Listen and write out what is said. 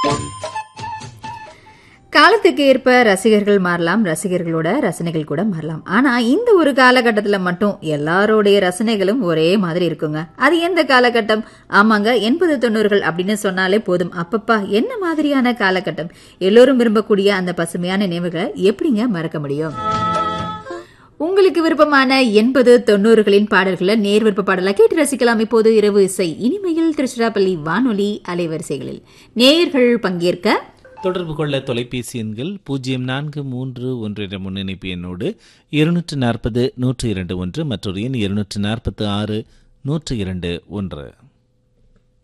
காலத்துக்கு ஏற்ப ரசிகர்கள் மாறலாம் ரசிகர்களோட ரசனைகள் கூட மாறலாம் ஆனா இந்த ஒரு காலகட்டத்துல மட்டும் எல்லாரோடைய ரசனைகளும் ஒரே மாதிரி இருக்குங்க அது எந்த காலகட்டம் ஆமாங்க எண்பது தொண்ணூறுகள் அப்படின்னு சொன்னாலே போதும் அப்பப்பா என்ன மாதிரியான காலகட்டம் எல்லோரும் விரும்பக்கூடிய அந்த பசுமையான நினைவுகளை எப்படிங்க மறக்க முடியும் உங்களுக்கு விருப்பமான எண்பது தொண்ணூறுகளின் பாடல்களை நேர் விருப்ப பாடலை கேட்டு ரசிக்கலாம் இப்போது இரவு இசை இனிமையில் திருச்சிராப்பள்ளி வானொலி அலைவரிசைகளில் நேயர்கள் பங்கேற்க தொடர்பு கொள்ள தொலைபேசி எண்கள் பூஜ்ஜியம் நான்கு மூன்று ஒன்று என்ற முன்னிணைப்பு எண்ணோடு இருநூற்று நாற்பது நூற்று இரண்டு ஒன்று மற்றொரு எண் இருநூற்று நாற்பத்து ஆறு நூற்று இரண்டு ஒன்று